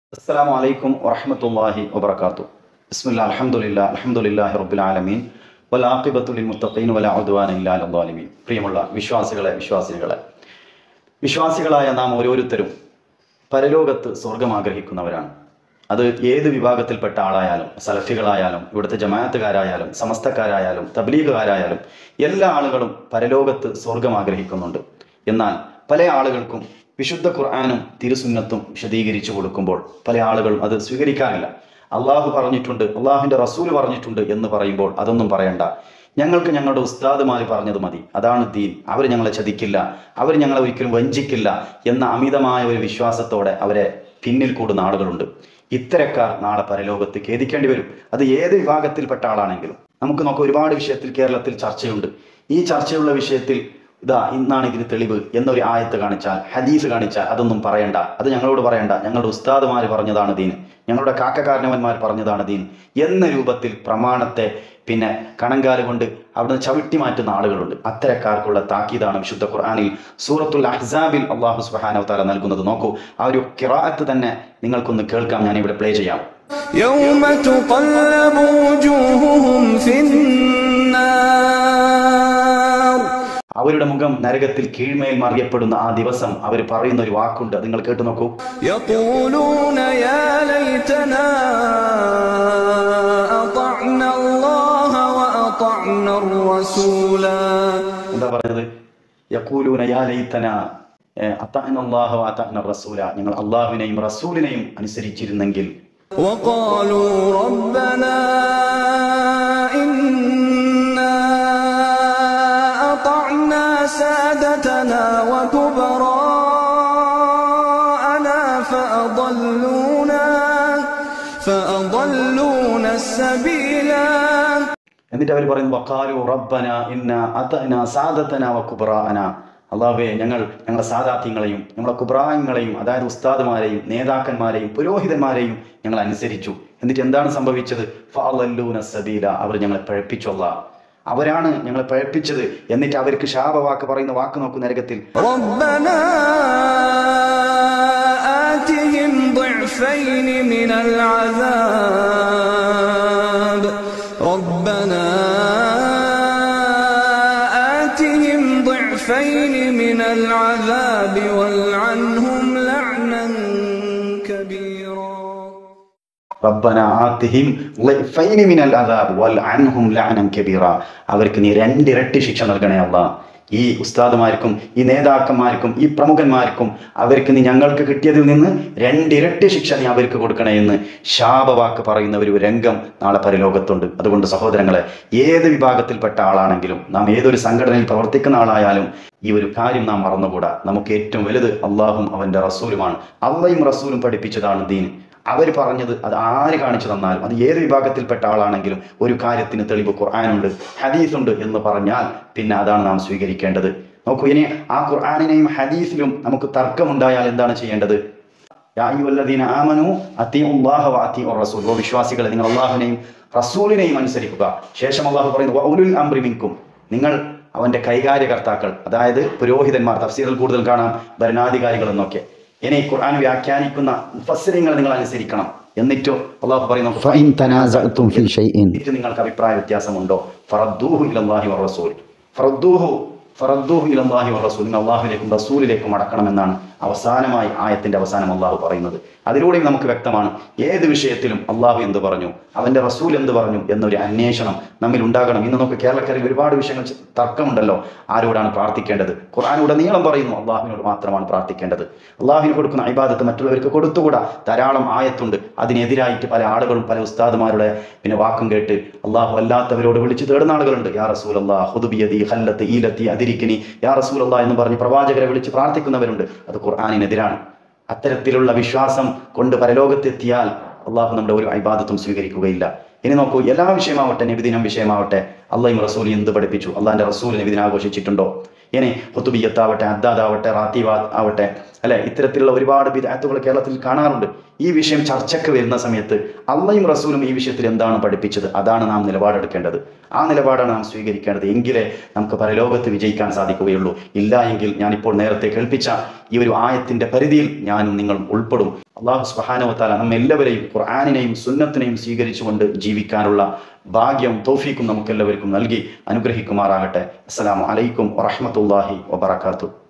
അസ്സലാമു അലൈക്കും വറഹ്മത്തുള്ളാഹി വബറകാത്തു ബിസ്മില്ലാ അൽഹംദുലില്ലാ അൽഹംദുലില്ലാഹി റബ്ബിൽ ആലമീൻ വൽ ആഖിബത്തു ലിൽ മുത്തഖീൻ വലാ ഉദ്വാന ഇല്ലാ അലൽ ളാലിമീൻ പ്രിയമുള്ള വിശ്വാസികളെ വിശ്വാസികളെ വിശ്വാസികളായ നാം ഓരോരുത്തരും പരലോകത്ത് സ്വർഗം ആഗ്രഹിക്കുന്നവരാണ് അത് ഏത് വിഭാഗത്തിൽപ്പെട്ട ആളായാലും സലഫികളായാലും ഇവിടുത്തെ ജമാഅത്തുകാരായാലും സമസ്തക്കാരായാലും തബ്ലീഗുകാരായാലും എല്ലാ ആളുകളും പരലോകത്ത് സ്വർഗം ആഗ്രഹിക്കുന്നുണ്ട് എന്നാൽ പല ആളുകൾക്കും വിശുദ്ധ ഖുർആാനും തിരുസുന്നത്തും വിശദീകരിച്ചു കൊടുക്കുമ്പോൾ പല ആളുകളും അത് സ്വീകരിക്കാറില്ല അള്ളാഹു പറഞ്ഞിട്ടുണ്ട് അള്ളാഹുവിന്റെ റസൂൽ പറഞ്ഞിട്ടുണ്ട് എന്ന് പറയുമ്പോൾ അതൊന്നും പറയണ്ട ഞങ്ങൾക്ക് ഞങ്ങളുടെ ഉസ്താദുമാർ പറഞ്ഞത് മതി അതാണ് ദീൻ അവർ ഞങ്ങളെ ചതിക്കില്ല അവർ ഞങ്ങളെ ഒരിക്കലും വഞ്ചിക്കില്ല എന്ന അമിതമായ ഒരു വിശ്വാസത്തോടെ അവരെ പിന്നിൽ കൂടുന്ന ആളുകളുണ്ട് ഇത്തരക്കാർ നാളെ പരലോകത്ത് ഖേദിക്കേണ്ടി വരും അത് ഏത് വിഭാഗത്തിൽപ്പെട്ട ആളാണെങ്കിലും നമുക്ക് നോക്കാം ഒരുപാട് വിഷയത്തിൽ കേരളത്തിൽ ചർച്ചയുണ്ട് ഈ ചർച്ചയുള്ള വിഷയത്തിൽ ഇതാ ഇന്നാണ് ഇതിന് തെളിവ് എന്നൊരു ആയത്ത് കാണിച്ചാൽ ഹദീസ് കാണിച്ചാൽ അതൊന്നും പറയണ്ട അത് ഞങ്ങളോട് പറയണ്ട ഞങ്ങളുടെ ഉസ്താദുമാർ പറഞ്ഞതാണ് ദീൻ ഞങ്ങളുടെ കാക്കകാരണവന്മാർ പറഞ്ഞതാണ് ദീൻ എന്ന രൂപത്തിൽ പ്രമാണത്തെ പിന്നെ കണങ്കാല് കൊണ്ട് അവിടുന്ന് ചവിട്ടി മാറ്റുന്ന ആളുകളുണ്ട് അത്തരക്കാർക്കുള്ള താക്കീതാണ് വിശുദ്ധ ഖുർആാനിൽ സൂറത്തുൽ അഹ്സാബിൽ അള്ളാഹു സുബാനോ താല നൽകുന്നത് നോക്കൂ ആ ഒരു കിറാഅത്ത് തന്നെ നിങ്ങൾക്കൊന്ന് കേൾക്കാം ഞാൻ ഇവിടെ പ്ലേ ചെയ്യാം يوم تقلب وجوههم في النار അവരുടെ മുഖം നരകത്തിൽ കീഴ്മേൽ മറിയപ്പെടുന്ന ആ ദിവസം അവർ പറയുന്ന ഒരു വാക്കുണ്ട് അത് നിങ്ങൾ കേട്ടു നോക്കൂ يقولون يا ليتنا أطعنا الله وأطعنا الرسولا എന്താ പറയുന്നത് യക്കൂലൂന യാ ലൈതന ഏഹ്, അത്തഅന അല്ലാഹ വ അത്തഅന റസൂല ഞങ്ങൾ അള്ളാഹുവിനെയും റസൂലിനെയും അനുസരിച്ചിരുന്നെങ്കിൽ وقالوا ربنا إنا أطعنا سادتنا وكبراءنا فأضلونا فأضلونا السبيلا എന്നിട്ട് അവർ പറയുന്നു വക്കാലു റബ്ബന ഇന്ന അതന സാദത്തന വ കുബ്രാഅന അള്ളാഹുവേ ഞങ്ങൾ ഞങ്ങളുടെ സാദാത്യങ്ങളെയും ഞങ്ങളുടെ കുബ്രായങ്ങളെയും അതായത് ഉസ്താദുമാരെയും നേതാക്കന്മാരെയും പുരോഹിതന്മാരെയും ഞങ്ങൾ അനുസരിച്ചു എന്നിട്ട് എന്താണ് സംഭവിച്ചത് ഫഅളല്ലൂന സബീല അവർ ഞങ്ങളെ പഴപ്പിച്ചൊള്ള അവരാണ് ഞങ്ങളെ പഴപ്പിച്ചത് എന്നിട്ട് അവർക്ക് ശാപവാക്ക് പറയുന്ന വാക്ക് നോക്കൂ നരകത്തിൽ ربنا آتهم ضعفين من العذاب ربنا آتهم ضعفين من العذاب والعنهم لعنا كبيرا റബ്ബന ആത്തിഹിം ളൈഫൈനി മിനൽ അദാബ് വൽ അൻഹും ലഅനൻ കബീറ അവർക്ക് നീ രണ്ടിരട്ടി ശിക്ഷ നൽകണേ അല്ലാ ഈ ഉസ്താദുമാർക്കും ഈ നേതാക്കന്മാർക്കും ഈ പ്രമുഖന്മാർക്കും അവർക്ക് നീ ഞങ്ങൾക്ക് കിട്ടിയതിൽ നിന്ന് രണ്ടിരട്ടി ശിക്ഷ നീ അവർക്ക് കൊടുക്കണേ എന്ന് ശാപവാക്ക് പറയുന്ന ഒരു രംഗം നാളെ പരലോകത്തുണ്ട് അതുകൊണ്ട് സഹോദരങ്ങളെ ഏത് വിഭാഗത്തിൽപ്പെട്ട ആളാണെങ്കിലും നാം ഏതൊരു സംഘടനയിൽ പ്രവർത്തിക്കുന്ന ആളായാലും ഈ ഒരു കാര്യം നാം മറന്നുകൂടാ നമുക്ക് ഏറ്റവും വലുത് അള്ളാഹും അവന്റെ റസൂലുമാണ് അള്ളയും റസൂലും പഠിപ്പിച്ചതാണ് ദീൻ അവർ പറഞ്ഞത് അത് ആര് കാണിച്ചു തന്നാലും അത് ഏത് വിഭാഗത്തിൽപ്പെട്ട ആളാണെങ്കിലും ഒരു കാര്യത്തിന് തെളിവ് ഖുർആാനുണ്ട് ഹദീസുണ്ട് എന്ന് പറഞ്ഞാൽ പിന്നെ അതാണ് നാം സ്വീകരിക്കേണ്ടത് നോക്കൂ ഇനി ആ ഖുർആാനിനെയും ഹദീസിലും നമുക്ക് തർക്കമുണ്ടായാൽ എന്താണ് ചെയ്യേണ്ടത് യാ അയ്യുഹല്ലദീന ആമനു അത്തിഉല്ലാഹ വ അത്തിഉർ റസൂൽ ഓ വിശ്വാസികളെ നിങ്ങൾ അള്ളാഹുവിനെയും റസൂലിനെയും അനുസരിക്കുക ശേഷം അള്ളാഹു പറയുന്നു വ ഉലുൽ അംറി മിൻകും നിങ്ങൾ അവന്റെ കൈകാര്യകർത്താക്കൾ അതായത് പുരോഹിതന്മാർ തഫ്സീറിൽ കൂടുതൽ കാണാം ഭരണാധികാരികൾ എന്നൊക്കെ ഇനി ഖുർആൻ വ്യാഖ്യാനിക്കുന്ന മുഫസ്സിരിങ്ങൾ നിങ്ങൾ അനുസരിക്കണം എന്നിട്ടോ അള്ളാഹു പറയുന്നു فإن تنازعتم في شيء എന്നിട്ട് നിങ്ങൾക്ക് അഭിപ്രായ വ്യത്യാസമുണ്ടോ ഫറദ്ദൂഹു ഇലല്ലാഹി വർ റസൂൽ ഫറദ്ദൂഹു ഫറദ്ദൂഹു ഇലല്ലാഹി വർ റസൂൽ നിങ്ങൾ അള്ളാഹുവിലേക്കും റസൂലിലേക്കും അടക്കണമെന്നാണ് അവസാനമായി ആയത്തിന്റെ അവസാനം അള്ളാഹു പറയുന്നത് അതിലൂടെയും നമുക്ക് വ്യക്തമാണ് ഏത് വിഷയത്തിലും അള്ളാഹു എന്ത് പറഞ്ഞു അവന്റെ റസൂൽ എന്ത് പറഞ്ഞു എന്നൊരു അന്വേഷണം നമ്മിൽ ഉണ്ടാകണം ഇന്ന് നമുക്ക് കേരളക്കരയിൽ ഒരുപാട് വിഷയങ്ങൾ ച- തർക്കമുണ്ടല്ലോ ആരോടാണ് പ്രാർത്ഥിക്കേണ്ടത് ഖുർആൻ ഉടനീളം പറയുന്നു അള്ളാഹുവിനോട് മാത്രമാണ് പ്രാർത്ഥിക്കേണ്ടത് അള്ളാഹുവിന് കൊടുക്കുന്ന അഭിബാദത്ത് മറ്റുള്ളവർക്ക് കൊടുത്തുകൂടാ ധാരാളം ആയത്തുണ്ട് അതിനെതിരായിട്ട് പല ആളുകളും പല ഉസ്താദുമാരുടെ പിന്നെ വാക്കും കേട്ട് അള്ളാഹു അല്ലാത്തവരോട് വിളിച്ചു തേടുന്ന ആളുകളുണ്ട് യാ റസൂൽ അള്ളാഹ് ഹുദുബിയതി ഹല്ലത്ത് ഈലത്തി അതിരിക്കിനി യാ റസൂൽ അള്ളാഹ് എന്ന് പറഞ്ഞ് പ്രവാചകരെ വിളിച്ച് പ്രാർത്ഥിക്കുന്നവരുണ്ട് അത് ഖുർആാനിനെതിരാണ് അത്തരത്തിലുള്ള വിശ്വാസം കൊണ്ട് പരലോകത്തെത്തിയാൽ അള്ളാഹു നമ്മുടെ ഒരു അഭിബാദത്തും സ്വീകരിക്കുകയില്ല ഇനി നോക്കൂ എല്ലാ വിഷയമാവട്ടെ നബിദിനം വിഷയമാവട്ടെ അള്ളാഹിം റസൂൽ എന്ത് പഠിപ്പിച്ചു അള്ളാഹിന്റെ റസൂൽ നബിദിനം ആഘോഷിച്ചിട്ടുണ്ടോ ഇനി ഹുത്തുബിയത്താവട്ടെ അദ്ദാദാവട്ടെ റാത്തീവാ ആവട്ടെ അല്ലെ ഇത്തരത്തിലുള്ള ഒരുപാട് വിദാത്തുകൾ കേരളത്തിൽ കാണാറുണ്ട് ഈ വിഷയം ചർച്ചയ്ക്ക് വരുന്ന സമയത്ത് അള്ളയും റസൂലും ഈ വിഷയത്തിൽ എന്താണ് പഠിപ്പിച്ചത് അതാണ് നാം നിലപാടെടുക്കേണ്ടത് ആ നിലപാടാണ് നാം സ്വീകരിക്കേണ്ടത് എങ്കിലേ നമുക്ക് പരലോകത്ത് വിജയിക്കാൻ സാധിക്കുകയുള്ളൂ ഇല്ല എങ്കിൽ ഞാനിപ്പോൾ നേരത്തെ കേൾപ്പിച്ച ഈ ഒരു ആയത്തിന്റെ പരിധിയിൽ ഞാനും നിങ്ങളും ഉൾപ്പെടും അള്ളാഹു സുബാനവത്താല നമ്മെല്ലാവരെയും ഖുർആാനിനെയും സുന്നത്തിനെയും സ്വീകരിച്ചുകൊണ്ട് ജീവിക്കാനുള്ള ഭാഗ്യം തൗഫീക്കും നമുക്കെല്ലാവർക്കും നൽകി അനുഗ്രഹിക്കുമാറാകട്ടെ അസ്സലാമു അലൈക്കും വറഹ്മത്തുള്ളാഹി വബറകാതുഹു